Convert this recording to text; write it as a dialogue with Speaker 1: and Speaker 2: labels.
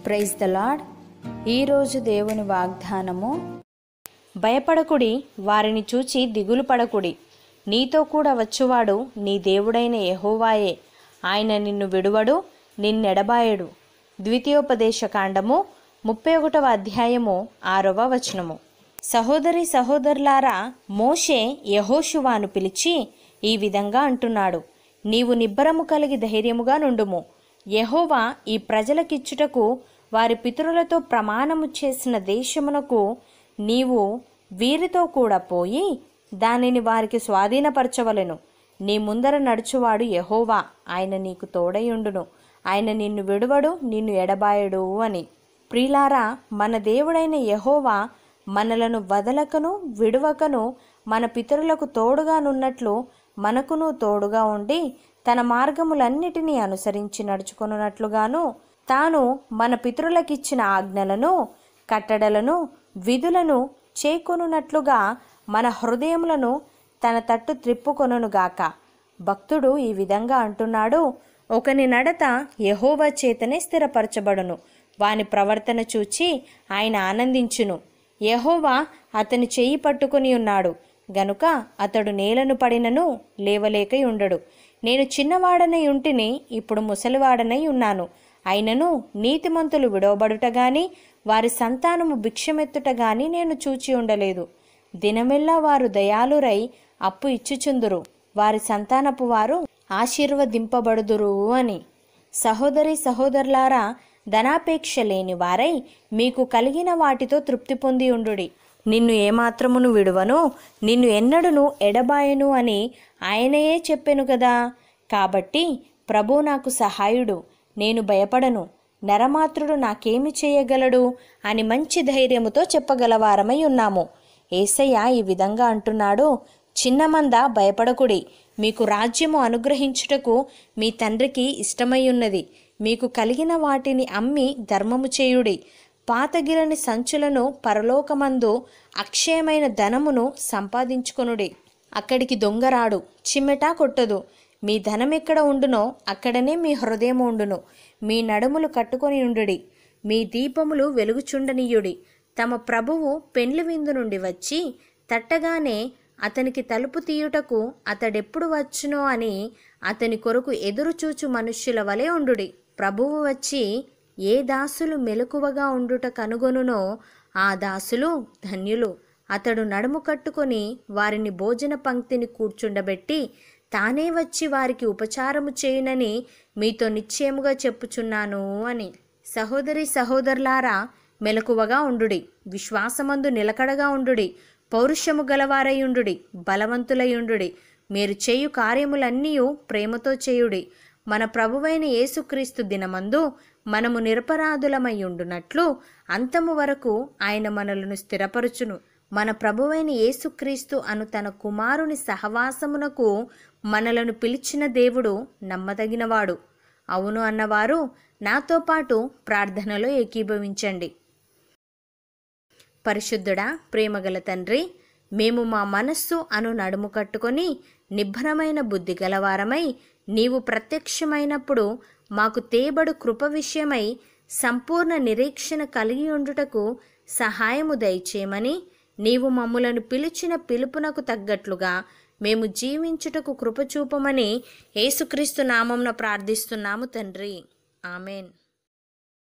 Speaker 1: praise the lord ఈరోజు దేవుని వాగ్దానము భయపడకుడి వారిని చూచి దిగులు పడకుడి నీతో కూడా వచ్చువాడు నీ దేవుడైన యెహోవాయే ఆయన నిన్ను విడువడు నిన్నెడబాయడు ద్వితీయోపదేశ కాండము ముప్పై ఒకటవ అధ్యాయము ఆరవ వచనము సహోదరి సహోదరులారా మోషే యహోషువాను పిలిచి ఈ విధంగా అంటున్నాడు నీవు నిబ్బరము కలిగి ధైర్యముగా నుండుము యెహోవా ఈ ప్రజలకిచ్చుటకు వారి పితరులతో ప్రమాణము చేసిన దేశమునకు నీవు వీరితో కూడా పోయి దానిని వారికి స్వాధీనపరచవలెను నీ ముందర నడుచువాడు యెహోవా ఆయన నీకు తోడయుండును ఆయన నిన్ను విడువడు నిన్ను ఎడబాయడు అని ప్రిలారా మన దేవుడైన యెహోవా మనలను వదలకను విడువకను మన పితరులకు తోడుగానున్నట్లు మనకును తోడుగా ఉండి తన మార్గములన్నిటినీ అనుసరించి నడుచుకొనున్నట్లుగాను తాను మన పితరులకిచ్చిన ఆజ్ఞలను కట్టడలను విధులను చేకొనున్నట్లుగా మన హృదయములను తన తట్టు త్రిప్పుకొనుగాక భక్తుడు ఈ విధంగా అంటున్నాడు ఒకని నడత యహోవా చేతనే స్థిరపరచబడును వాని ప్రవర్తన చూచి ఆయన ఆనందించును యహోవా అతని చెయ్యి పట్టుకుని ఉన్నాడు గనుక అతడు నేలను పడినను లేవలేక ఉండడు నేను చిన్నవాడనై ఉంటిని ఇప్పుడు ముసలివాడనై ఉన్నాను అయినను నీతిమంతులు విడవబడుట గాని వారి సంతానము భిక్షమెత్తుట గాని నేను చూచి ఉండలేదు దినమెల్లా వారు దయాలురై అప్పు ఇచ్చుచుందురు వారి సంతానపు వారు ఆశీర్వదింపబడుదురు అని సహోదరి సహోదరులారా ధనాపేక్ష లేని వారై మీకు కలిగిన వాటితో తృప్తి పొంది ఉండుడి నిన్ను ఏమాత్రమును విడువను నిన్ను ఎన్నడును ఎడబాయను అని ఆయనయే చెప్పెను కదా కాబట్టి ప్రభు నాకు సహాయుడు నేను భయపడను నరమాత్రుడు నాకేమి చేయగలడు అని మంచి ధైర్యముతో చెప్పగలవారమై ఉన్నాము ఏసయ్య ఈ విధంగా అంటున్నాడు చిన్నమంద భయపడకుడి మీకు రాజ్యము అనుగ్రహించుటకు మీ తండ్రికి ఇష్టమై ఉన్నది మీకు కలిగిన వాటిని అమ్మి ధర్మము చేయుడి పాతగిలని సంచులను పరలోకమందు అక్షయమైన ధనమును సంపాదించుకొనుడి అక్కడికి దొంగరాడు చిమ్మెటా కొట్టదు మీ ధనం ఎక్కడ ఉండునో అక్కడనే మీ హృదయం ఉండును మీ నడుములు కట్టుకొని ఉండుడి మీ దీపములు వెలుగుచుండనీయుడి తమ ప్రభువు పెండ్లి విందు నుండి వచ్చి తట్టగానే అతనికి తలుపు తీయుటకు అతడెప్పుడు వచ్చునో అని అతని కొరకు ఎదురుచూచు మనుష్యుల వలె ఉండుడి ప్రభువు వచ్చి ఏ దాసులు మెలకువగా ఉండుట కనుగొనునో ఆ దాసులు ధన్యులు అతడు నడుము కట్టుకొని వారిని భోజన పంక్తిని కూర్చుండబెట్టి తానే వచ్చి వారికి ఉపచారము చేయునని మీతో నిశ్చయముగా చెప్పుచున్నాను అని సహోదరి సహోదరులారా మెలకువగా ఉండుడి విశ్వాసమందు నిలకడగా ఉండుడి పౌరుషము గలవారయుండుడి బలవంతులయుండుడి మీరు చేయు కార్యములన్నీ ప్రేమతో చేయుడి మన ప్రభువైన యేసుక్రీస్తు దినమందు మనము నిరపరాధులమై ఉండునట్లు అంతము వరకు ఆయన మనలను స్థిరపరుచును మన ప్రభువైన యేసుక్రీస్తు అను తన కుమారుని సహవాసమునకు మనలను పిలిచిన దేవుడు నమ్మదగినవాడు అవును అన్నవారు నాతో పాటు ప్రార్థనలో ఏకీభవించండి పరిశుద్ధుడా ప్రేమగల తండ్రి మేము మా మనస్సు అను నడుము కట్టుకొని నిబ్బరమైన బుద్ధి గలవారమై నీవు ప్రత్యక్షమైనప్పుడు మాకు తేబడు కృప విషయమై సంపూర్ణ నిరీక్షణ కలిగి ఉండుటకు సహాయము దయచేయమని నీవు మమ్ములను పిలిచిన పిలుపునకు తగ్గట్లుగా మేము జీవించుటకు కృప చూపమని యేసుక్రీస్తు నామంన ప్రార్థిస్తున్నాము తండ్రి ఆమెన్